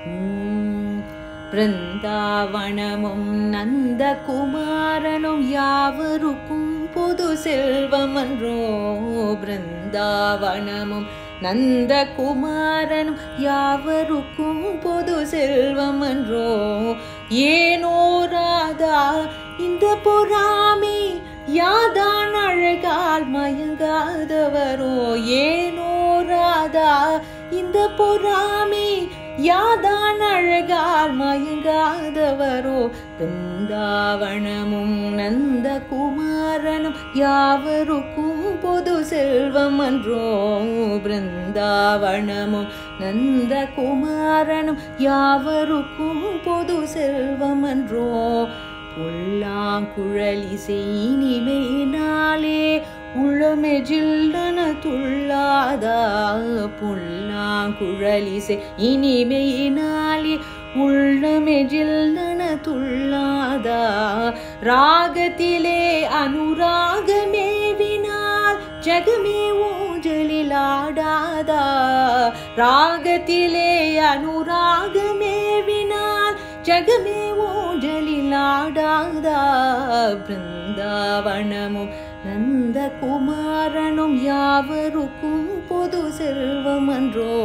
உம், பிருந்தாவனமும் நந்தகுமாரனும் யாவருக்கும் பொது செல்வமன்றோ பிருந்தாவனமும் நந்தகுமாரனும் யாவருக்கும் பொது செல்வமன்றோ ஏனோ ராதா இந்த பொறாமே யாதான் அழகால் மயங்காதவரோ ஏனோ ராதா இந்த பொறாமே யாதான் அழகால் மயங்காதவரோ பிருந்தாவனமும் நந்தகுமாரனும் யாவருக்கும் பொது செல்வம் அன்றோ பிருந்தாவனமும் நந்தகுமாரனும் யாவருக்கும் பொது செல்வம் அன்றோ புல்லாங்குழலிசை இனிமையினாலே உளமே ஜில்லன துள்ளாதா புல்லாங்குழலிசை இனிமையினாலே உள்ளமே ஜில்லன துள்ளாதா ராகத்திலே அனுராகமேவினால் ஜகமே ஊஞ்சலில் ஆடாதா ராகத்திலே அனுராகமேவினால் ஜகமே ஊஞ்சலில் ஆடாதா பிருந்தாவனமும் நந்தகுமாரனும் யாவருக்கும் பொது செல்வம் அன்றோ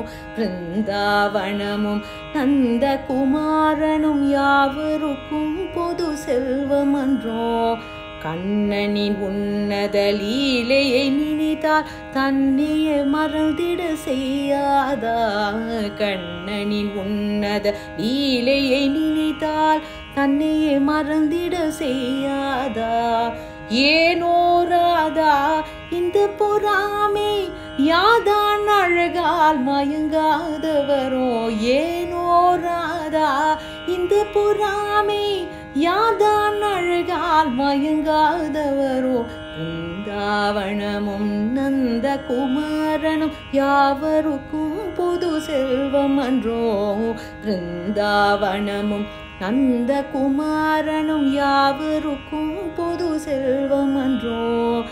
பிருந்தாவனமும் நந்தகுமாரனும் யாவருக்கும் பொது செல்வம் அன்றோ கண்ணனின் உன்னத லீலையை நினைத்தால் தன்னையே மறந்திட செய்யாதா கண்ணனின் உன்னத லீலையை நினைத்தால் தன்னையே மறந்திட செய்யாதா ஏனோ ராதா இந்த பொறாமே யாதான் அழகால் மயங்காதவரோ ஏனோ ராதா இந்த பொறாமே யாதான் அழகால் மயங்காதவரோ பிருந்தாவனமும் நந்த குமாரனும் யாவருக்கும் பொது செல்வம் அன்றோ பிருந்தாவனமும் நந்த குமாரனும் யாவருக்கும் பொது செல்வம் அன்றோ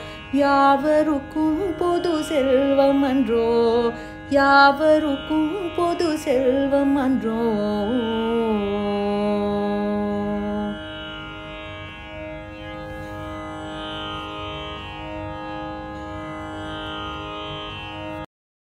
யாவருக்கும் பொது செல்வம் அன்றோ யாவருக்கும் பொது செல்வம் அன்றோ